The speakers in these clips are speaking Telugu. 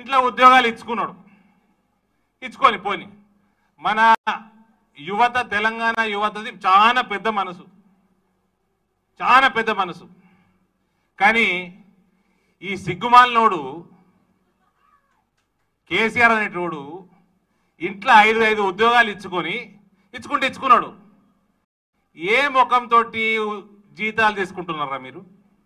ఇంట్లో ఉద్యోగాలు ఇచ్చుకున్నాడు ఇచ్చుకొని పోని మన యువత తెలంగాణ యువతది చాలా పెద్ద మనసు చాలా పెద్ద మనసు కానీ ఈ సిగ్గుమాలినోడు కేసీఆర్ అనేటోడు ఇంట్లో ఐదు ఐదు ఉద్యోగాలు ఇచ్చుకొని ఇచ్చుకుంటే ఇచ్చుకున్నాడు ఏ ముఖంతో జీతాలు తీసుకుంటున్నారా మీరు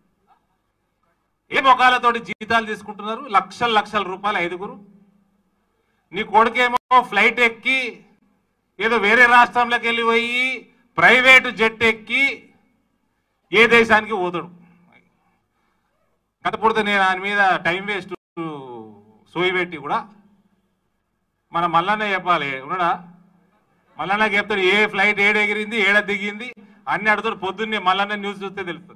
ఏ ముఖాలతోటి జీతాలు తీసుకుంటున్నారు లక్షల లక్షల రూపాయలు ఐదుగురు నీ కొడుకేమో ఫ్లైట్ ఎక్కి ఏదో వేరే రాష్ట్రంలోకి వెళ్ళి పోయి ప్రైవేటు జెట్ ఎక్కి ఏ దేశానికి పోతాడు గతపూడితే నేను ఆయన మీద టైం వేస్ట్ సోయి పెట్టి కూడా మన మల్లన్న చెప్పాలి ఉన్నాడా మల్లన్న చెప్తాడు ఏ ఫ్లైట్ ఏడ ఎగిరింది ఏడ దిగింది అన్ని అడుగుతాడు పొద్దున్నే మల్లన్న న్యూస్ చూస్తే తెలుస్తుంది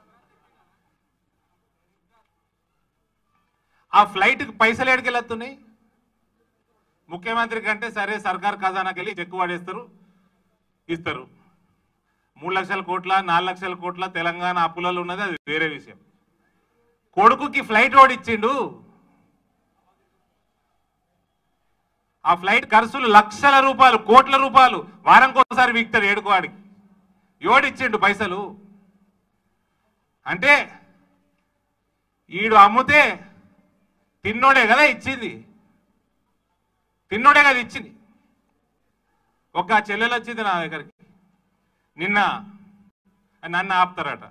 ఆ ఫ్లైట్కి పైసలు ఏడికి వెళ్ళొస్తున్నాయి ముఖ్యమంత్రి కంటే సరే సర్కార్ ఖజానాకి వెళ్ళి చెక్కు పడేస్తారు ఇస్తారు మూడు లక్షల కోట్ల నాలుగు లక్షల కోట్ల తెలంగాణ అప్పులలో ఉన్నది అది వేరే విషయం కొడుకుకి ఫ్లైట్ ఓడిచ్చిండు ఆ ఫ్లైట్ ఖర్చులు లక్షల రూపాయలు కోట్ల రూపాయలు వారంకోసారి వీక్తాడు ఏడుకోవాడికి ఎవడిచ్చిండు పైసలు అంటే ఈడు అమ్ముతే తిన్నోడే కదా ఇచ్చింది తిన్నోడే కదా ఇచ్చింది ఒక చెల్లెలు వచ్చింది నా దగ్గరికి నిన్న నన్ను ఆపుతారట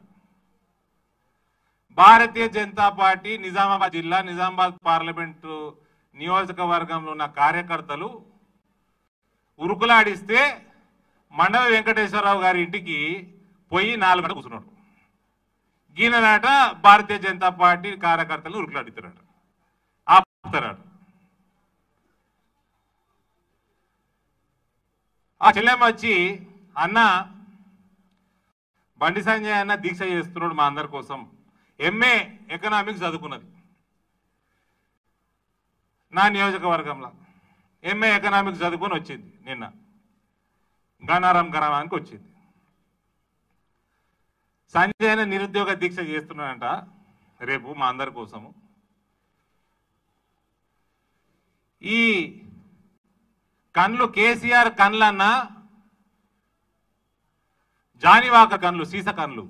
భారతీయ జనతా పార్టీ నిజామాబాద్ జిల్లా నిజామాబాద్ పార్లమెంటు నియోజకవర్గంలో ఉన్న కార్యకర్తలు ఉరుకులాడిస్తే మండల వెంకటేశ్వరరావు గారి ఇంటికి పోయి నాలుగు గంటలు కూర్చున్నాడు గీననాట భారతీయ జనతా పార్టీ కార్యకర్తలు ఉరుకులాడుతారట ఆపుతారట ఆ చెల్లెమ్మ వచ్చి అన్న బండి సంజయ్ అన్న దీక్ష చేస్తున్నాడు మా అందరి కోసం ఎంఏ ఎకనామిక్స్ చదువుకున్నది నా నియోజకవర్గంలో ఎంఏ ఎకనామిక్స్ చదువుకొని వచ్చింది నిన్న గనారాం గ్రామానికి వచ్చింది సంజయ్ నిరుద్యోగ దీక్ష చేస్తున్నాడంట రేపు మా అందరి కోసము ఈ కన్లు కేసీఆర్ కన్లన్నా జానివాక కన్లు సీస కన్లు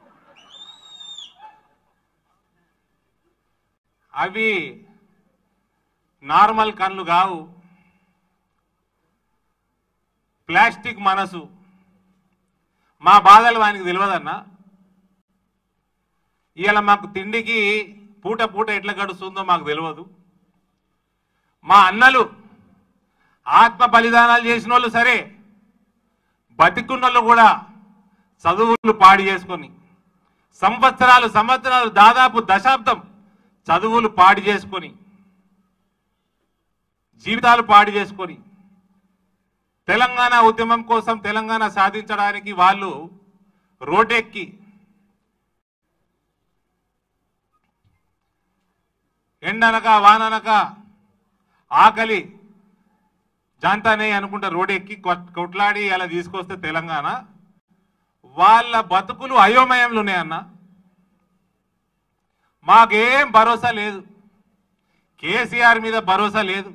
అవి నార్మల్ కన్లు కావు ప్లాస్టిక్ మనసు మా బాధలు వానికి తెలియదన్నా ఇవాళ మాకు తిండికి పూట పూట ఎట్లా గడుస్తుందో మాకు తెలియదు మా అన్నలు ఆత్మ బలిదానాలు చేసిన వాళ్ళు సరే బతికున్నోళ్ళు కూడా చదువులు పాడు చేసుకొని సంవత్సరాలు సంవత్సరాలు దాదాపు దశాబ్దం చదువులు పాడు చేసుకొని జీవితాలు పాడు చేసుకొని తెలంగాణ ఉద్యమం కోసం తెలంగాణ సాధించడానికి వాళ్ళు రోడ్డెక్కి ఎండనక వాననక ఆకలి జాంతానే అనుకుంటా రోడ్డెక్కి కొట్- కొట్లాడి అలా తీసుకొస్తే తెలంగాణ వాళ్ళ బతుకులు అయోమయంలో ఉన్నాయన్న మాకేం భరోసా లేదు కేసీఆర్ మీద భరోసా లేదు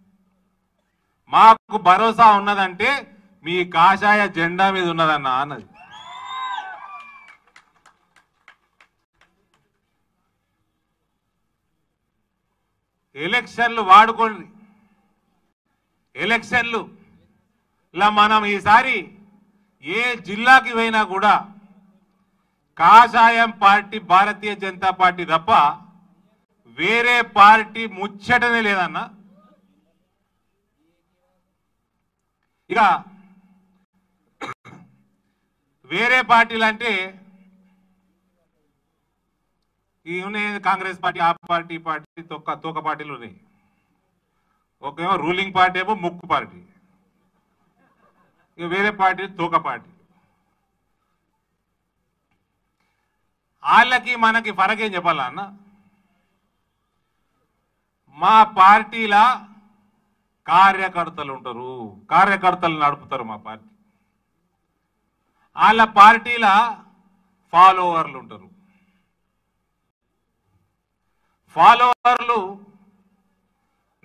మాకు భరోసా ఉన్నదంటే మీ కాషాయ జెండా మీద ఉన్నదన్న అన్నది ఎలక్షన్లు వాడుకోండి ఎలక్షన్లు ఇలా మనం ఈసారి ఏ జిల్లాకి పోయినా కూడా కాషాయం పార్టీ భారతీయ జనతా పార్టీ తప్ప వేరే పార్టీ ముచ్చటనే లేదన్నా ఇక వేరే పార్టీలు అంటే ఈ ఉన్నాయి కాంగ్రెస్ పార్టీ ఆ పార్టీ ఈ పార్టీ తొక్క తోక పార్టీలు ఉన్నాయి ఒకేమో రూలింగ్ పార్టీ ఏమో ముక్కు పార్టీ ఇక వేరే పార్టీ తోక పార్టీ వాళ్ళకి మనకి ఫరక్ ఏం చెప్పాలా అన్న మా పార్టీల కార్యకర్తలు ఉంటారు కార్యకర్తలు నడుపుతారు మా పార్టీ వాళ్ళ పార్టీల ఫాలోవర్లు ఉంటారు ఫాలోవర్లు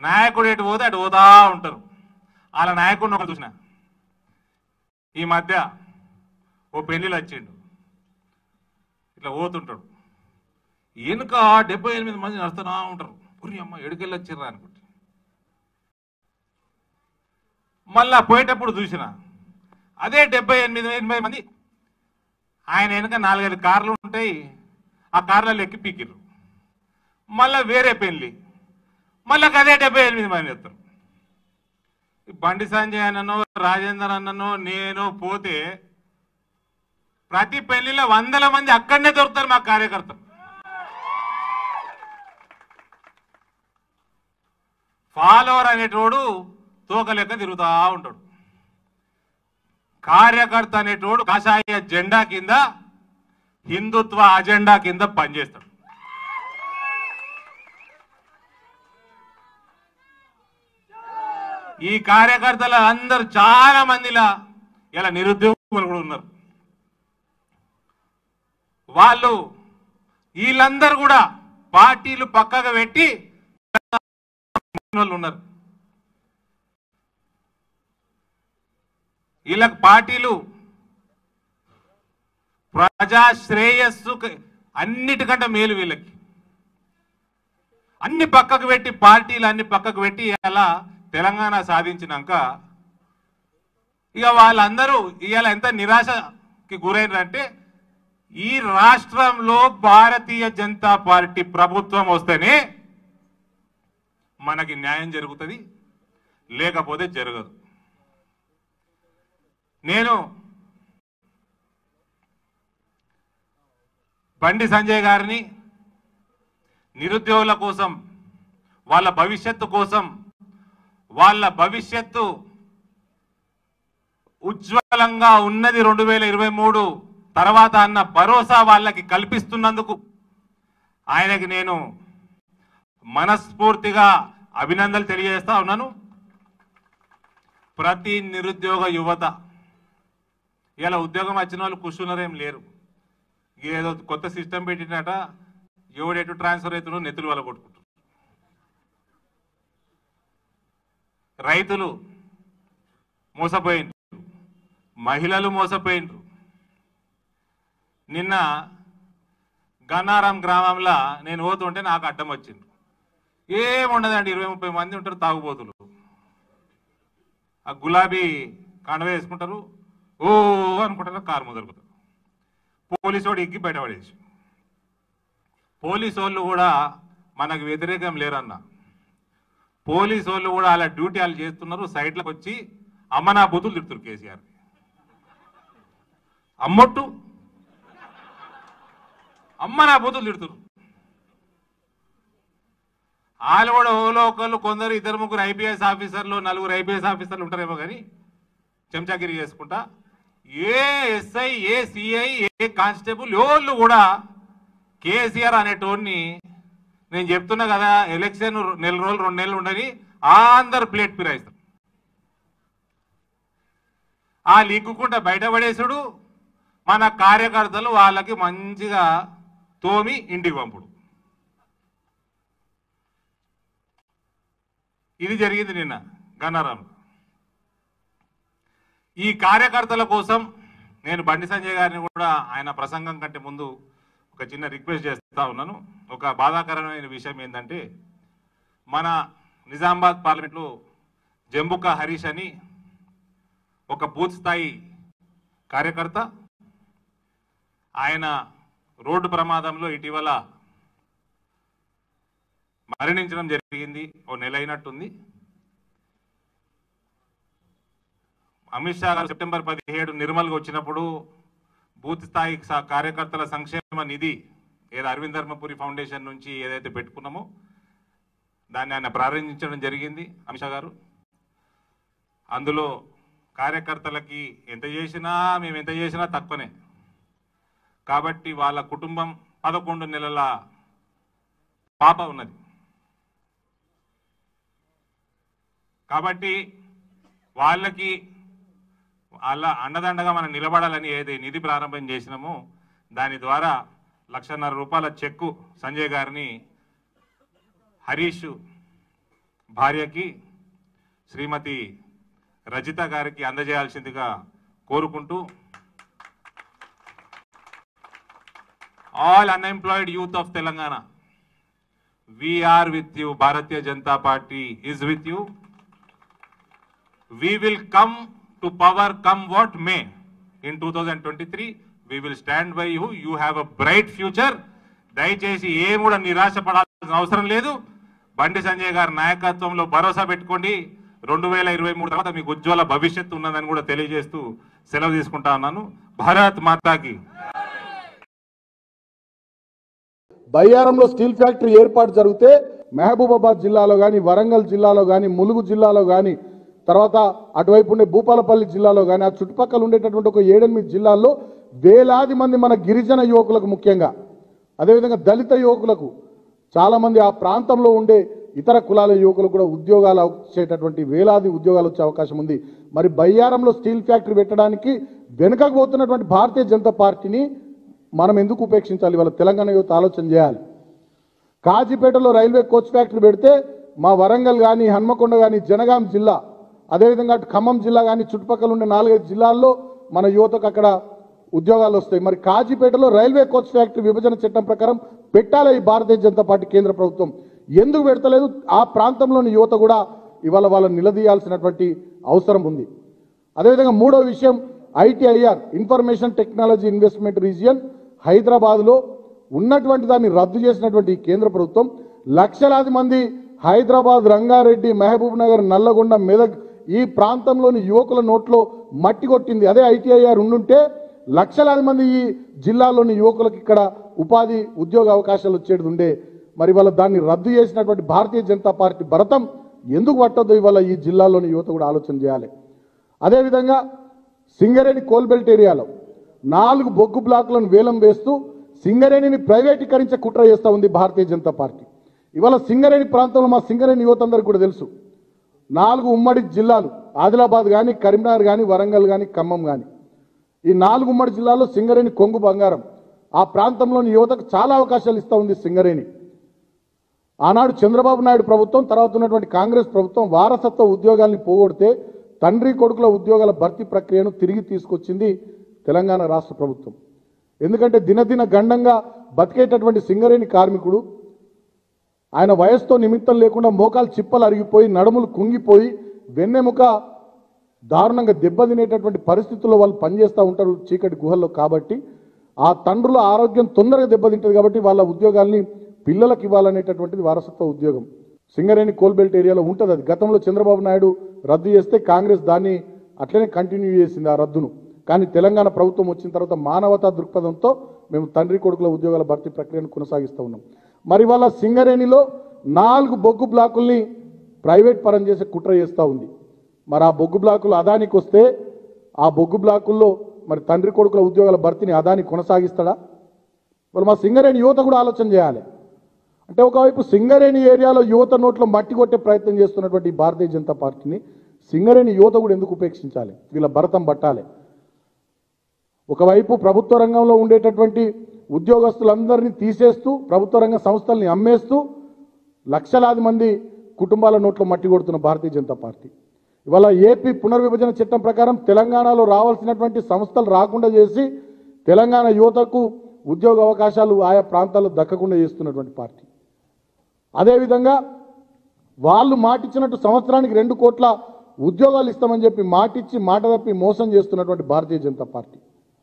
నాయకుడు ఎటు పోతే అటు పోతా ఉంటారు వాళ్ళ నాయకుడిని ఒక చూసిన ఈ మధ్య ఓ పెళ్లిలో వచ్చిండు ఇట్లా పోతుంటాడు వెనుక డెబ్బై ఎనిమిది మంది నడుస్తూనే ఉంటారు ఉరి అమ్మ ఎడుకెళ్ళి వచ్చిర్రా అనుకుంటే మళ్ళా పోయేటప్పుడు చూసిన అదే డెబ్బై ఎనిమిది ఎనభై మంది ఆయన వెనుక నాలుగైదు కార్లు ఉంటాయి ఆ కార్లలో ఎక్కి పీకిర్రు మళ్ళా వేరే పెళ్లి మళ్ళా అదే డెబ్బై ఎనిమిది మంది ఎత్తారు ఈ బండి సంజయ్ అన్ననో రాజేందర్ అన్ననో నేను పోతే ప్రతి పెళ్లిలో వందల మంది అక్కడనే దొరుకుతారు మా కార్యకర్తలు ఫాలోవర్ అనేటోడు తోక లెక్క తిరుగుతా ఉంటాడు కార్యకర్త అనేటోడు కాషాయ జెండా కింద హిందుత్వ అజెండా కింద పనిచేస్తాడు ఈ కార్యకర్తలు అందరు చాలా మందిలా ఇలా నిరుద్యోగులు కూడా ఉన్నారు వాళ్ళు వీళ్ళందరూ కూడా పార్టీలు పక్కగా పెట్టి వాళ్ళు ఉన్నారు వీళ్ళకి పార్టీలు ప్రజా శ్రేయస్సు అన్నిటికంటే మేలు వీళ్ళకి అన్ని పక్కకు పెట్టి పార్టీలు అన్ని పక్కకు పెట్టి అలా తెలంగాణ సాధించినాక ఇక వాళ్ళందరూ ఇవాళ ఎంత నిరాశకి గురైనారంటే ఈ రాష్ట్రంలో భారతీయ జనతా పార్టీ ప్రభుత్వం వస్తేనే మనకి న్యాయం జరుగుతుంది లేకపోతే జరగదు నేను బండి సంజయ్ గారిని నిరుద్యోగుల కోసం వాళ్ళ భవిష్యత్తు కోసం వాళ్ళ భవిష్యత్తు ఉజ్వలంగా ఉన్నది రెండు వేల ఇరవై మూడు తర్వాత అన్న భరోసా వాళ్ళకి కల్పిస్తున్నందుకు ఆయనకి నేను మనస్ఫూర్తిగా అభినందనలు తెలియజేస్తా ఉన్నాను ప్రతి నిరుద్యోగ యువత ఇలా ఉద్యోగం వచ్చిన వాళ్ళు కూర్చున్నారేం లేరు ఏదో కొత్త సిస్టమ్ పెట్టినట ఎవడెటు ట్రాన్స్ఫర్ అవుతుందో నెత్తులు వల్ల కొట్టుకుంటారు రైతులు మోసపోయిండ్రు మహిళలు మోసపోయిండ్రు నిన్న గన్నారం గ్రామంలో నేను పోతుంటే నాకు అడ్డం వచ్చింది ఏముండదండి ఇరవై ముప్పై మంది ఉంటారు తాగుబోతులు ఆ గులాబీ కండవ వేసుకుంటారు ఓ అనుకుంటారు కారు మొదలుకుతారు పోలీసు వాడు ఎక్కి బయటపడేసి పోలీసు వాళ్ళు కూడా మనకు వ్యతిరేకం లేరన్న పోలీసు వాళ్ళు కూడా అలా డ్యూటీ వాళ్ళు చేస్తున్నారు సైడ్లకు వచ్చి అమ్మ నా బూతులు తిడుతున్నారు కేసీఆర్ అమ్మొట్టు అమ్మ నా బూతులు తిడుతున్నారు వాళ్ళు కూడా ఓలో ఒకళ్ళు కొందరు ఇద్దరు ముగ్గురు ఐపీఎస్ ఆఫీసర్లు నలుగురు ఐపీఎస్ ఆఫీసర్లు ఉంటారేమో కానీ చెంచాగిరి చేసుకుంటా ఏ ఎస్ఐ ఏ సిఐ ఏ కానిస్టేబుల్ ఎవళ్ళు కూడా కేసీఆర్ అనేటోడిని నేను చెప్తున్నా కదా ఎలక్షన్ నెల రోజులు రెండు నెలలు ఉండని అందరు ప్లేట్ పిరాయిస్తారు ఆ లిగ్గుకుంటా బయటపడేసుడు మన కార్యకర్తలు వాళ్ళకి మంచిగా తోమి ఇంటికి పంపుడు ఇది జరిగింది నిన్న గన్నారంలో ఈ కార్యకర్తల కోసం నేను బండి సంజయ్ గారిని కూడా ఆయన ప్రసంగం కంటే ముందు ఒక చిన్న రిక్వెస్ట్ చేస్తా ఉన్నాను ఒక బాధాకరమైన విషయం ఏంటంటే మన నిజామాబాద్ పార్లమెంట్లో జంబుక హరీష్ అని ఒక బూత్ స్థాయి కార్యకర్త ఆయన రోడ్డు ప్రమాదంలో ఇటీవల మరణించడం జరిగింది ఓ నెల అయినట్టుంది అమిత్ షా గారు సెప్టెంబర్ పదిహేడు నిర్మల్గా వచ్చినప్పుడు బూత్ స్థాయి స- కార్యకర్తల సంక్షేమ నిధి ఏదో అరవింద్ ధర్మపురి ఫౌండేషన్ నుంచి ఏదైతే పెట్టుకున్నామో దాన్ని ఆయన ప్రారంభించడం జరిగింది అమిత్ షా గారు అందులో కార్యకర్తలకి ఎంత చేసినా మేము ఎంత చేసినా తక్కువనే కాబట్టి వాళ్ళ కుటుంబం పదకొండు నెలల పాప ఉన్నది కాబట్టి వాళ్ళకి వాళ్ళ అండదండగా మనం నిలబడాలని ఏది నిధి ప్రారంభం చేసినామో దాని ద్వారా లక్షన్నర రూపాయల చెక్కు సంజయ్ గారిని హరీష్ భార్యకి శ్రీమతి రజిత గారికి అందజేయాల్సిందిగా కోరుకుంటూ all unemployed youth of Telangana we are with you Bharatiya Janata party is with you we will come to power come what may in 2023 we will stand by you you have a bright future దయచేసి ఏం కూడా నిరాశ పడాల్సిన అవసరం లేదు బండి సంజయ్ గారి నాయకత్వంలో భరోసా పెట్టుకోండి రెండు వేల ఇరవై మూడు తర్వాత మీకు ఉజ్వల భవిష్యత్తు ఉన్నదని కూడా తెలియజేస్తూ సెలవు తీసుకుంటా ఉన్నాను భారత్ మాతాకి బయ్యారంలో స్టీల్ ఫ్యాక్టరీ ఏర్పాటు జరిగితే మహబూబాబాద్ జిల్లాలో కానీ వరంగల్ జిల్లాలో కానీ ములుగు జిల్లాలో కానీ తర్వాత అటువైపు ఉండే భూపాలపల్లి జిల్లాలో కానీ ఆ చుట్టుపక్కల ఉండేటటువంటి ఒక ఏడెనిమిది జిల్లాల్లో వేలాది మంది మన గిరిజన యువకులకు ముఖ్యంగా అదేవిధంగా దళిత యువకులకు చాలామంది ఆ ప్రాంతంలో ఉండే ఇతర కులాల యువకులకు కూడా ఉద్యోగాలు వచ్చేటటువంటి వేలాది ఉద్యోగాలు వచ్చే అవకాశం ఉంది మరి బయ్యారంలో స్టీల్ ఫ్యాక్టరీ పెట్టడానికి వెనుకకు పోతున్నటువంటి భారతీయ జనతా పార్టీని మనం ఎందుకు ఉపేక్షించాలి వాళ్ళ తెలంగాణ యువత ఆలోచన చేయాలి కాజీపేటలో రైల్వే కోచ్ ఫ్యాక్టరీ పెడితే మా వరంగల్ కానీ హన్మకొండ కానీ జనగాం జిల్లా అదేవిధంగా అటు ఖమ్మం జిల్లా కానీ చుట్టుపక్కల ఉండే నాలుగైదు జిల్లాల్లో మన యువతకు అక్కడ ఉద్యోగాలు వస్తాయి మరి కాజీపేటలో రైల్వే కోచ్ ఫ్యాక్టరీ విభజన చట్టం ప్రకారం పెట్టాలి ఈ భారతీయ జనతా పార్టీ కేంద్ర ప్రభుత్వం ఎందుకు పెడతలేదు ఆ ప్రాంతంలోని యువత కూడా ఇవాళ వాళ్ళని నిలదీయాల్సినటువంటి అవసరం ఉంది అదేవిధంగా మూడో విషయం ITIR information technology investment region హైదరాబాద్లో ఉన్నటువంటి దాన్ని రద్దు చేసినటువంటి ఈ కేంద్ర ప్రభుత్వం లక్షలాది మంది హైదరాబాద్ రంగారెడ్డి మహబూబ్ నగర్ నల్లగొండ మెదక్ ఈ ప్రాంతంలోని యువకుల నోట్లో మట్టి కొట్టింది అదే ఐటీఐఆర్ ఉండుంటే లక్షలాది మంది ఈ జిల్లాలోని యువకులకు ఇక్కడ ఉపాధి ఉద్యోగ అవకాశాలు వచ్చేది ఉండే మరి వాళ్ళ దాన్ని రద్దు చేసినటువంటి భారతీయ జనతా పార్టీ భరతం ఎందుకు పట్టొద్దు ఇవాళ ఈ జిల్లాలోని యువత కూడా ఆలోచన చేయాలి అదేవిధంగా సింగరేణి కోల్బెల్ట్ ఏరియాలో నాలుగు బొగ్గు బ్లాకులను వేలం వేస్తూ సింగరేణిని ప్రైవేటీకరించే కుట్ర చేస్తూ ఉంది భారతీయ జనతా పార్టీ ఇవాళ సింగరేణి ప్రాంతంలో మా సింగరేణి యువత అందరికీ కూడా తెలుసు నాలుగు ఉమ్మడి జిల్లాలు ఆదిలాబాద్ కానీ కరీంనగర్ కానీ వరంగల్ కానీ ఖమ్మం కానీ ఈ నాలుగు ఉమ్మడి జిల్లాల్లో సింగరేణి కొంగు బంగారం ఆ ప్రాంతంలోని యువతకు చాలా అవకాశాలు ఇస్తూ ఉంది సింగరేణి ఆనాడు చంద్రబాబు నాయుడు ప్రభుత్వం తర్వాత ఉన్నటువంటి కాంగ్రెస్ ప్రభుత్వం వారసత్వ ఉద్యోగాల్ని పోగొడితే తండ్రి కొడుకుల ఉద్యోగాల భర్తీ ప్రక్రియను తిరిగి తీసుకొచ్చింది తెలంగాణ రాష్ట్ర ప్రభుత్వం ఎందుకంటే దినదిన గండంగా బతికేటటువంటి సింగరేణి కార్మికుడు ఆయన వయసుతో నిమిత్తం లేకుండా మోకాలు చిప్పలు అరిగిపోయి నడుములు కుంగిపోయి వెన్నెముక దారుణంగా దెబ్బతినేటటువంటి పరిస్థితుల్లో వాళ్ళు పనిచేస్తూ ఉంటారు చీకటి గుహల్లో కాబట్టి ఆ తండ్రుల ఆరోగ్యం తొందరగా దెబ్బతింటుంది కాబట్టి వాళ్ళ ఉద్యోగాల్ని పిల్లలకు ఇవ్వాలనేటటువంటిది వారసత్వ ఉద్యోగం సింగరేణి కోల్బెల్ట్ ఏరియాలో ఉంటుంది అది గతంలో చంద్రబాబు నాయుడు రద్దు చేస్తే కాంగ్రెస్ దాన్ని అట్లనే కంటిన్యూ చేసింది ఆ రద్దును కానీ తెలంగాణ ప్రభుత్వం వచ్చిన తర్వాత మానవతా దృక్పథంతో మేము తండ్రి కొడుకుల ఉద్యోగాల భర్తీ ప్రక్రియను కొనసాగిస్తూ ఉన్నాం మరి వాళ్ళ సింగరేణిలో నాలుగు బొగ్గు బ్లాకుల్ని ప్రైవేట్ పరం చేసే కుట్ర చేస్తూ ఉంది మరి ఆ బొగ్గు బ్లాకులు అదానికి వస్తే ఆ బొగ్గు బ్లాకుల్లో మరి తండ్రి కొడుకుల ఉద్యోగాల భర్తీని అదాని కొనసాగిస్తాడా మరి మా సింగరేణి యువత కూడా ఆలోచన చేయాలి అంటే ఒకవైపు సింగరేణి ఏరియాలో యువత నోట్లో మట్టి కొట్టే ప్రయత్నం చేస్తున్నటువంటి ఈ భారతీయ జనతా పార్టీని సింగరేణి యువత కూడా ఎందుకు ఉపేక్షించాలి వీళ్ళ భరతం పట్టాలి ఒకవైపు ప్రభుత్వ రంగంలో ఉండేటటువంటి ఉద్యోగస్తులందరినీ తీసేస్తూ ప్రభుత్వ రంగ సంస్థల్ని అమ్మేస్తూ లక్షలాది మంది కుటుంబాల నోట్లో మట్టి కొడుతున్న భారతీయ జనతా పార్టీ ఇవాళ ఏపీ పునర్విభజన చట్టం ప్రకారం తెలంగాణలో రావాల్సినటువంటి సంస్థలు రాకుండా చేసి తెలంగాణ యువతకు ఉద్యోగ అవకాశాలు ఆయా ప్రాంతాల్లో దక్కకుండా చేస్తున్నటువంటి పార్టీ అదేవిధంగా వాళ్ళు మాటిచ్చినట్టు సంవత్సరానికి రెండు కోట్ల ఉద్యోగాలు ఇస్తామని చెప్పి మాటిచ్చి మాట తప్పి మోసం చేస్తున్నటువంటి భారతీయ జనతా పార్టీ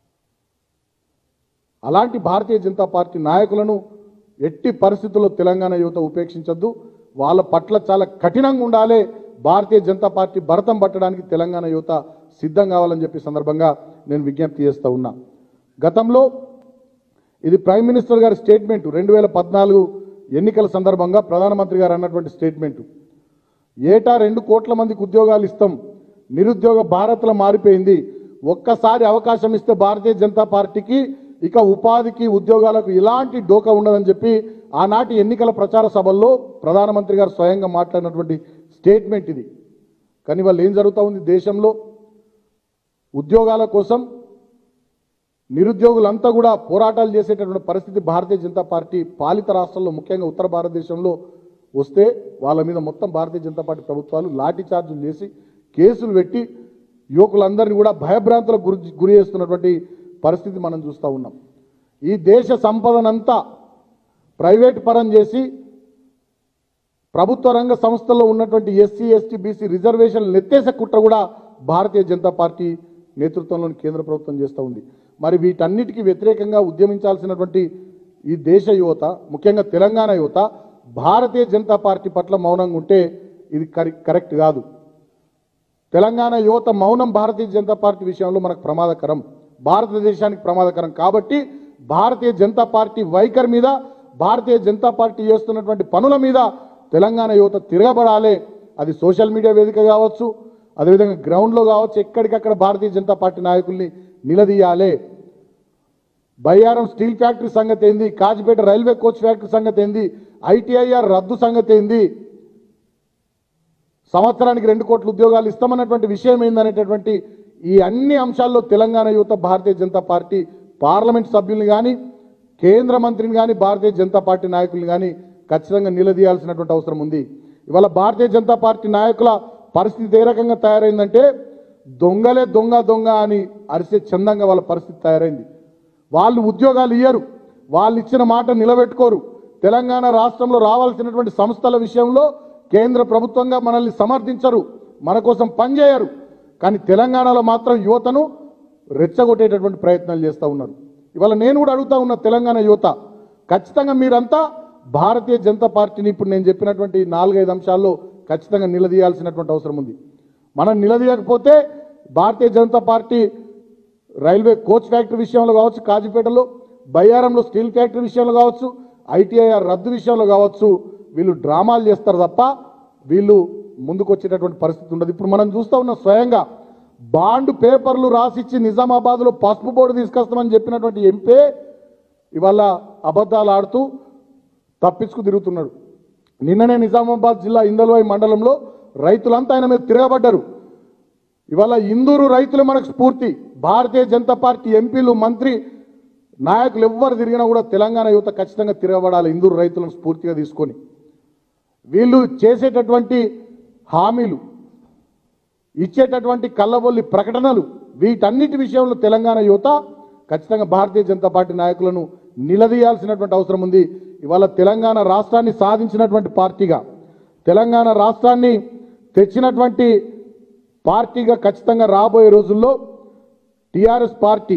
అలాంటి భారతీయ జనతా పార్టీ నాయకులను ఎట్టి పరిస్థితుల్లో తెలంగాణ యువత ఉపేక్షించొద్దు వాళ్ళ పట్ల చాలా కఠినంగా ఉండాలి భారతీయ జనతా పార్టీ భరతం పట్టడానికి తెలంగాణ యువత సిద్ధం కావాలని చెప్పి సందర్భంగా నేను విజ్ఞప్తి చేస్తూ ఉన్నా గతంలో ఇది ప్రైమ్ మినిస్టర్ గారి స్టేట్మెంట్ రెండు వేల పద్నాలుగు ఎన్నికల సందర్భంగా ప్రధానమంత్రి గారు అన్నటువంటి స్టేట్మెంటు ఏటా రెండు కోట్ల మందికి ఉద్యోగాలు ఇస్తాం నిరుద్యోగ భారత్లో మారిపోయింది ఒక్కసారి అవకాశం ఇస్తే భారతీయ జనతా పార్టీకి ఇక ఉపాధికి ఉద్యోగాలకు ఇలాంటి డోకా ఉండదని చెప్పి ఆనాటి ఎన్నికల ప్రచార సభల్లో ప్రధానమంత్రి గారు స్వయంగా మాట్లాడినటువంటి స్టేట్మెంట్ ఇది కానీ వాళ్ళు ఏం జరుగుతూ ఉంది దేశంలో ఉద్యోగాల కోసం నిరుద్యోగులంతా కూడా పోరాటాలు చేసేటటువంటి పరిస్థితి భారతీయ జనతా పార్టీ పాలిత రాష్ట్రాల్లో ముఖ్యంగా ఉత్తర భారతదేశంలో వస్తే వాళ్ళ మీద మొత్తం భారతీయ జనతా పార్టీ ప్రభుత్వాలు లాఠీ చార్జులు చేసి కేసులు పెట్టి యువకులందరినీ కూడా భయభ్రాంతులకు గురి గురి చేస్తున్నటువంటి పరిస్థితి మనం చూస్తూ ఉన్నాం ఈ దేశ సంపదనంతా ప్రైవేట్ పరం చేసి ప్రభుత్వ రంగ సంస్థల్లో ఉన్నటువంటి ఎస్సీ ఎస్టీ బీసీ రిజర్వేషన్లు ఎత్తేసే కుట్ర కూడా భారతీయ జనతా పార్టీ నేతృత్వంలోని కేంద్ర ప్రభుత్వం చేస్తూ ఉంది మరి వీటన్నిటికీ వ్యతిరేకంగా ఉద్యమించాల్సినటువంటి ఈ దేశ యువత ముఖ్యంగా తెలంగాణ యువత భారతీయ జనతా పార్టీ పట్ల మౌనంగా ఉంటే ఇది కరె- కరెక్ట్ కాదు తెలంగాణ యువత మౌనం భారతీయ జనతా పార్టీ విషయంలో మనకు ప్రమాదకరం భారతదేశానికి ప్రమాదకరం కాబట్టి భారతీయ జనతా పార్టీ వైఖరి మీద భారతీయ జనతా పార్టీ చేస్తున్నటువంటి పనుల మీద తెలంగాణ యువత తిరగబడాలి అది సోషల్ మీడియా వేదిక కావచ్చు అదేవిధంగా గ్రౌండ్లో కావచ్చు ఎక్కడికక్కడ భారతీయ జనతా పార్టీ నాయకుల్ని నిలదీయాలి బయ్యారం స్టీల్ ఫ్యాక్టరీ సంగతి ఏంది కాజిపేట రైల్వే కోచ్ ఫ్యాక్టరీ సంగతి ఏంది ఐటీఐఆర్ రద్దు సంగతి ఏంది సంవత్సరానికి రెండు కోట్ల ఉద్యోగాలు ఇస్తామన్నటువంటి విషయం ఏందనేటటువంటి ఈ అన్ని అంశాల్లో తెలంగాణ యువత భారతీయ జనతా పార్టీ పార్లమెంట్ సభ్యుల్ని కానీ కేంద్ర మంత్రిని కానీ భారతీయ జనతా పార్టీ నాయకుల్ని కానీ ఖచ్చితంగా నిలదీయాల్సినటువంటి అవసరం ఉంది ఇవాళ భారతీయ జనతా పార్టీ నాయకుల పరిస్థితి ఏ రకంగా తయారైందంటే దొంగలే దొంగ దొంగ అని అరిసే చందంగా వాళ్ళ పరిస్థితి తయారైంది వాళ్ళు ఉద్యోగాలు ఇయ్యరు వాళ్ళు ఇచ్చిన మాట నిలబెట్టుకోరు తెలంగాణ రాష్ట్రంలో రావాల్సినటువంటి సంస్థల విషయంలో కేంద్ర ప్రభుత్వంగా మనల్ని సమర్థించరు మన కోసం పనిచేయరు కానీ తెలంగాణలో మాత్రం యువతను రెచ్చగొట్టేటటువంటి ప్రయత్నాలు చేస్తూ ఉన్నారు ఇవాళ నేను కూడా అడుగుతా ఉన్న తెలంగాణ యువత ఖచ్చితంగా మీరంతా భారతీయ జనతా పార్టీని ఇప్పుడు నేను చెప్పినటువంటి ఈ నాలుగైదు అంశాల్లో ఖచ్చితంగా నిలదీయాల్సినటువంటి అవసరం ఉంది మనం నిలదీయకపోతే Bharatiya Janata party railway coach factory విషయంలో కావచ్చు కాజీపేటలో బయ్యారంలో స్టీల్ ఫ్యాక్టరీ విషయంలో కావచ్చు ఐటీఐఆర్ రద్దు విషయంలో కావచ్చు వీళ్ళు డ్రామాలు చేస్తారు తప్ప వీళ్ళు ముందుకు వచ్చేటటువంటి పరిస్థితి ఉండదు ఇప్పుడు మనం చూస్తూ ఉన్నాం స్వయంగా బాండ్ పేపర్లు రాసిచ్చి నిజామాబాద్లో పసుపు బోర్డు తీసుకొస్తామని చెప్పినటువంటి ఎంపీ ఇవాళ అబద్ధాలు ఆడుతూ తప్పించుకు తిరుగుతున్నాడు నిన్ననే నిజామాబాద్ జిల్లా ఇందల్వాయి మండలంలో రైతులంతా ఆయన మీద తిరగబడ్డారు ఇవాళ ఇందూరు రైతులు మనకు స్ఫూర్తి భారతీయ జనతా పార్టీ ఎంపీలు మంత్రి నాయకులు ఎవ్వరు తిరిగినా కూడా తెలంగాణ యువత ఖచ్చితంగా తిరగబడాలి ఇందూరు రైతులను స్ఫూర్తిగా తీసుకొని వీళ్ళు చేసేటటువంటి హామీలు ఇచ్చేటటువంటి కళ్ళబొల్లి ప్రకటనలు వీటన్నిటి విషయంలో తెలంగాణ యువత ఖచ్చితంగా భారతీయ జనతా పార్టీ నాయకులను నిలదీయాల్సినటువంటి అవసరం ఉంది ఇవాళ తెలంగాణ రాష్ట్రాన్ని సాధించినటువంటి పార్టీగా తెలంగాణ రాష్ట్రాన్ని తెచ్చినటువంటి పార్టీగా ఖచ్చితంగా రాబోయే రోజుల్లో టీఆర్ఎస్ పార్టీ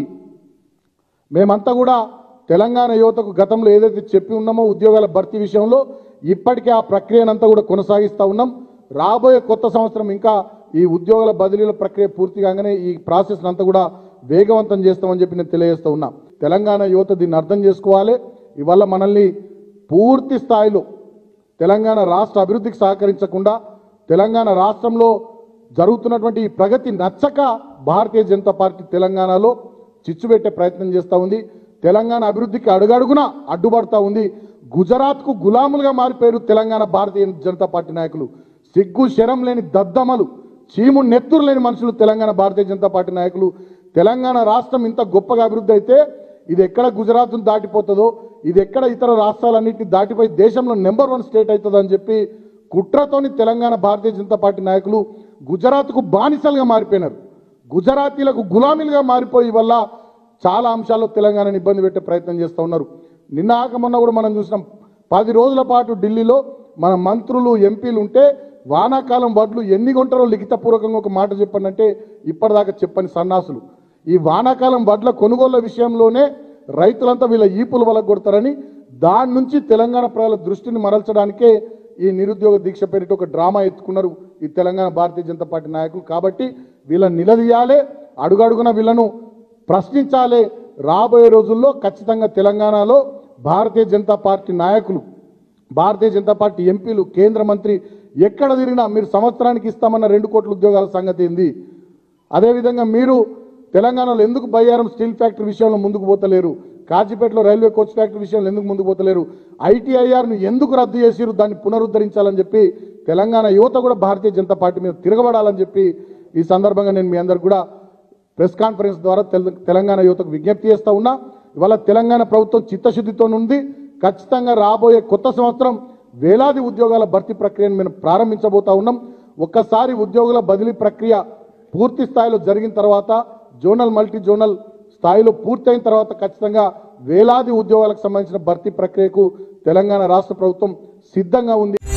మేమంతా కూడా తెలంగాణ యువతకు గతంలో ఏదైతే చెప్పి ఉన్నామో ఉద్యోగాల భర్తీ విషయంలో ఇప్పటికే ఆ ప్రక్రియనంతా కూడా కొనసాగిస్తూ ఉన్నాం రాబోయే కొత్త సంవత్సరం ఇంకా ఈ ఉద్యోగాల బదిలీల ప్రక్రియ పూర్తి కాగానే ఈ ప్రాసెస్ అంతా కూడా వేగవంతం చేస్తామని చెప్పి నేను తెలియజేస్తూ ఉన్నా తెలంగాణ యువత దీన్ని అర్థం చేసుకోవాలి ఇవాళ మనల్ని పూర్తి స్థాయిలో తెలంగాణ రాష్ట్ర అభివృద్ధికి సహకరించకుండా తెలంగాణ రాష్ట్రంలో జరుగుతున్నటువంటి ఈ ప్రగతి నచ్చక భారతీయ జనతా పార్టీ తెలంగాణలో చిచ్చు పెట్టే ప్రయత్నం చేస్తూ ఉంది తెలంగాణ అభివృద్ధికి అడుగడుగున అడ్డుపడతా ఉంది గుజరాత్కు గులాములుగా మారిపోయారు తెలంగాణ భారతీయ జనతా పార్టీ నాయకులు సిగ్గు శరం లేని దద్దమలు చీము నెత్తురు లేని మనుషులు తెలంగాణ భారతీయ జనతా పార్టీ నాయకులు తెలంగాణ రాష్ట్రం ఇంత గొప్పగా అభివృద్ధి అయితే ఇది ఎక్కడ గుజరాత్ను దాటిపోతుందో ఇది ఎక్కడ ఇతర రాష్ట్రాలన్నింటినీ దాటిపోయి దేశంలో నెంబర్ వన్ స్టేట్ అవుతుందో అని చెప్పి కుట్రతోని తెలంగాణ భారతీయ జనతా పార్టీ నాయకులు గుజరాత్కు బానిసలుగా మారిపోయినారు గుజరాతీలకు గులామీలుగా మారిపోయి వల్ల చాలా అంశాల్లో తెలంగాణను ఇబ్బంది పెట్టే ప్రయత్నం చేస్తూ ఉన్నారు నిన్న ఆక మొన్న కూడా మనం చూసినాం పది రోజుల పాటు ఢిల్లీలో మన మంత్రులు ఎంపీలు ఉంటే వానాకాలం వడ్లు ఎన్ని కొంటారో లిఖితపూర్వకంగా ఒక మాట చెప్పండి ఇప్పటిదాకా చెప్పని సన్నాసులు ఈ వానాకాలం వడ్ల కొనుగోళ్ల విషయంలోనే రైతులంతా వీళ్ళ ఈపులు వలగొడతారని దాని నుంచి తెలంగాణ ప్రజల దృష్టిని మరల్చడానికే ఈ నిరుద్యోగ దీక్ష పేరిట ఒక డ్రామా ఎత్తుకున్నారు ఈ తెలంగాణ భారతీయ జనతా పార్టీ నాయకులు కాబట్టి వీళ్ళని నిలదీయాలి అడుగడుగున వీళ్ళను ప్రశ్నించాలి రాబోయే రోజుల్లో ఖచ్చితంగా తెలంగాణలో భారతీయ జనతా పార్టీ నాయకులు భారతీయ జనతా పార్టీ ఎంపీలు కేంద్ర మంత్రి ఎక్కడ తిరిగినా మీరు సంవత్సరానికి ఇస్తామన్న రెండు కోట్ల ఉద్యోగాల సంగతి ఏంది అదేవిధంగా మీరు తెలంగాణలో ఎందుకు బయ్యారం స్టీల్ ఫ్యాక్టరీ విషయంలో ముందుకు పోతలేరు కాజీపేటలో రైల్వే కోచ్ ఫ్యాక్టరీ విషయంలో ఎందుకు ముందుకు పోతలేరు ఐటీఐఆర్ను ఎందుకు రద్దు చేసిరు దాన్ని పునరుద్ధరించాలని చెప్పి తెలంగాణ యువత కూడా భారతీయ జనతా పార్టీ మీద తిరగబడాలని చెప్పి ఈ సందర్భంగా నేను మీ అందరికి కూడా ప్రెస్ కాన్ఫరెన్స్ ద్వారా తెల- తెలంగాణ యువతకు విజ్ఞప్తి చేస్తా ఉన్నా ఇవాళ తెలంగాణ ప్రభుత్వం చిత్తశుద్ధితో ఉంది ఖచ్చితంగా రాబోయే కొత్త సంవత్సరం వేలాది ఉద్యోగాల భర్తీ ప్రక్రియను మేము ప్రారంభించబోతా ఉన్నాం ఒక్కసారి ఉద్యోగుల బదిలీ ప్రక్రియ పూర్తి స్థాయిలో జరిగిన తర్వాత జోనల్ మల్టీ జోనల్ స్థాయిలో పూర్తయిన తర్వాత ఖచ్చితంగా వేలాది ఉద్యోగాలకు సంబంధించిన భర్తీ ప్రక్రియకు తెలంగాణ రాష్ట్ర ప్రభుత్వం సిద్ధంగా ఉంది